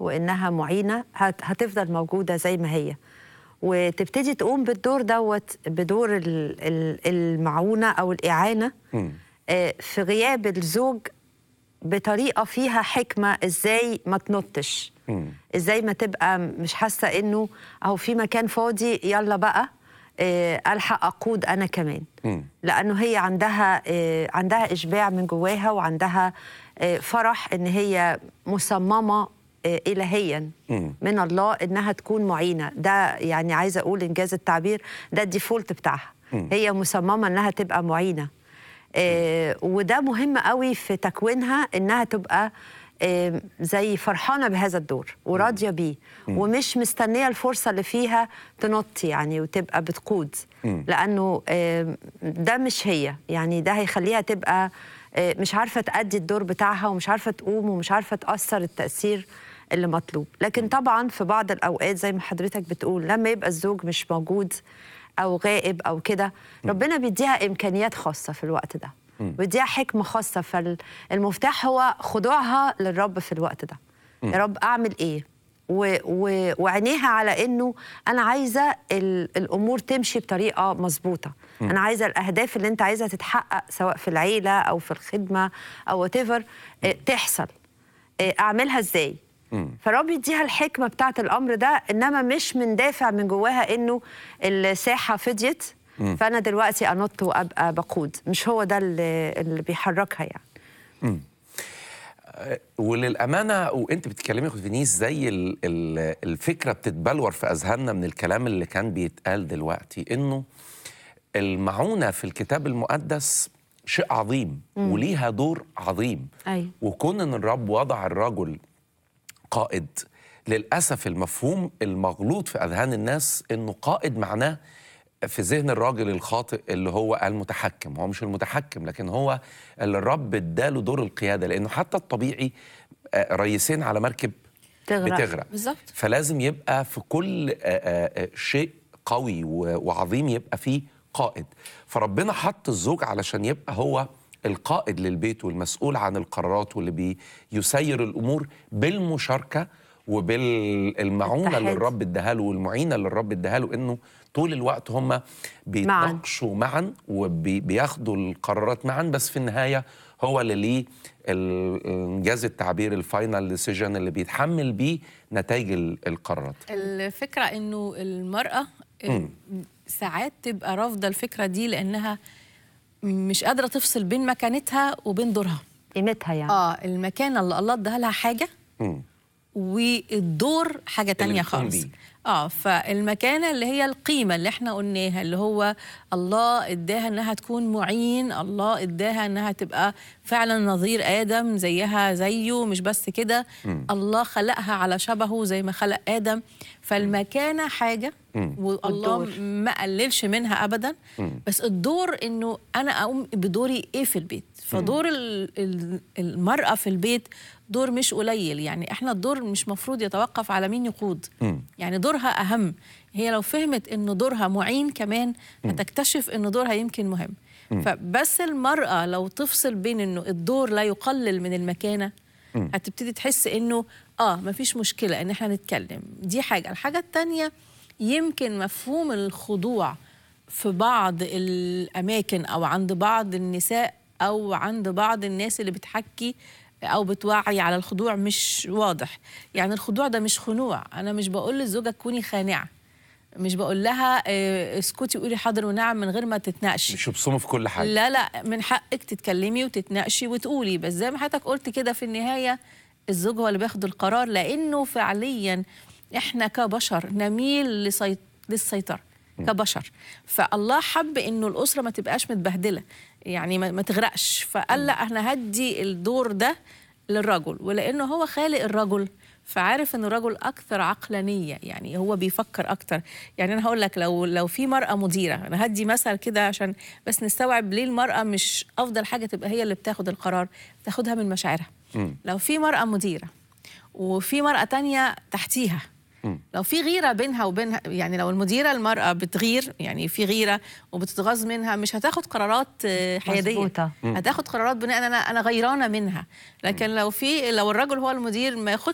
وانها معينه هت هتفضل موجوده زي ما هي وتبتدي تقوم بالدور دوت بدور ال- ال- المعونه او الاعانه آه، في غياب الزوج بطريقه فيها حكمه ازاي ما تنطش ازاي ما تبقى مش حاسه انه اهو في مكان فاضي يلا بقى آه، الحق اقود انا كمان لانه هي عندها آه، عندها اشباع من جواها وعندها آه، فرح ان هي مصممه آه، الهيا من الله انها تكون معينه ده يعني عايزه اقول انجاز التعبير ده الديفولت بتاعها هي مصممه انها تبقى معينه آه، وده مهم قوي في تكوينها انها تبقى آه، زي فرحانه بهذا الدور وراضيه بيه ومش مستنيه الفرصه اللي فيها تنط يعني وتبقى بتقود لانه آه، ده مش هي يعني ده هيخليها تبقى آه، مش عارفه تأدي الدور بتاعها ومش عارفه تقوم ومش عارفه تأثر التأثير اللي مطلوب لكن طبعا في بعض الأوقات زي ما حضرتك بتقول لما يبقى الزوج مش موجود او غائب او كده ربنا بيديها امكانيات خاصه في الوقت ده بيديها حكمه خاصه فالمفتاح هو خضوعها للرب في الوقت ده يا رب اعمل ايه و و وعينيها على انه انا عايزه ال الامور تمشي بطريقه مظبوطه انا عايزه الاهداف اللي انت عايزها تتحقق سواء في العيله او في الخدمه او وات تحصل آه، اعملها ازاي فرب يديها الحكمه بتاعت الامر ده انما مش من دافع من جواها انه الساحه فضيت فانا دلوقتي انط وابقى بقود مش هو ده اللي, اللي بيحركها يعني وللامانه وانت بتتكلمي يا اخت فينيس زي ال- ال- الفكره بتتبلور في اذهاننا من الكلام اللي كان بيتقال دلوقتي انه المعونه في الكتاب المقدس شيء عظيم وليها دور عظيم أيوة. وكون ان الرب وضع الرجل قائد للاسف المفهوم المغلوط في اذهان الناس انه قائد معناه في ذهن الراجل الخاطئ اللي هو المتحكم هو مش المتحكم لكن هو اللي الرب اداله دور القياده لانه حتى الطبيعي آه، ريسين على مركب تغرق. بتغرق بالظبط. فلازم يبقى في كل آه، آه، آه، شيء قوي و- وعظيم يبقى فيه قائد فربنا حط الزوج علشان يبقى هو القائد للبيت والمسؤول عن القرارات واللي بيسير الامور بالمشاركه وبالمعونه اللي التحاد. الرب اداها له والمعينه اللي الرب اداها له انه طول الوقت هم بيتناقشوا معا وبياخدوا القرارات معا بس في النهايه هو اللي ليه ال- انجاز التعبير الفاينل ديسيجن اللي بيتحمل بيه نتائج ال- القرارات الفكرة إنه المرأة ساعات تبقى رافضة الفكرة دي لأنها مش قادرة تفصل بين مكانتها وبين دورها قيمتها يعني اه المكانة اللي الله اداها لها حاجة مم. والدور حاجة تانية بتقوم خالص بيه. اه فالمكانة اللي هي القيمة اللي احنا قلناها اللي هو الله اداها انها تكون معين الله اداها انها تبقى فعلا نظير ادم زيها زيه مش بس كده الله خلقها على شبهه زي ما خلق ادم فالمكانة حاجة والله والدور. ما قللش منها ابدا بس الدور انه انا اقوم بدوري ايه في البيت فدور ال- ال- المراه في البيت دور مش قليل يعني احنا الدور مش مفروض يتوقف على مين يقود يعني دورها اهم هي لو فهمت انه دورها معين كمان هتكتشف انه دورها يمكن مهم فبس المراه لو تفصل بين انه الدور لا يقلل من المكانه هتبتدي تحس انه اه مفيش مشكله ان احنا نتكلم دي حاجه الحاجه التانيه يمكن مفهوم الخضوع في بعض الاماكن او عند بعض النساء او عند بعض الناس اللي بتحكي او بتوعي على الخضوع مش واضح يعني الخضوع ده مش خنوع انا مش بقول للزوجه كوني خانعه مش بقول لها آه، اسكتي وقولي حاضر ونعم من غير ما تتناقشي مش يبصموا في كل حاجه لا لا من حقك تتكلمي وتتناقشي وتقولي بس زي ما حضرتك قلت كده في النهايه الزوج هو اللي بياخد القرار لانه فعليا احنا كبشر نميل لسيط... للسيطره كبشر فالله حب انه الاسره ما تبقاش متبهدله يعني ما, ما تغرقش فقال لا انا هدي الدور ده للرجل ولانه هو خالق الرجل فعارف ان الرجل اكثر عقلانيه يعني هو بيفكر اكتر يعني انا هقول لك لو لو في مراه مديره انا هدي مثل كده عشان بس نستوعب ليه المراه مش افضل حاجه تبقى هي اللي بتاخد القرار تاخدها من مشاعرها لو في مراه مديره وفي مراه تانية تحتيها لو في غيره بينها وبينها يعني لو المديره المراه بتغير يعني في غيره وبتتغاظ منها مش هتاخد قرارات آه، حياديه مظبوطة. هتاخد قرارات بناء انا انا غيرانه منها لكن لو في لو الرجل هو المدير ما ياخدش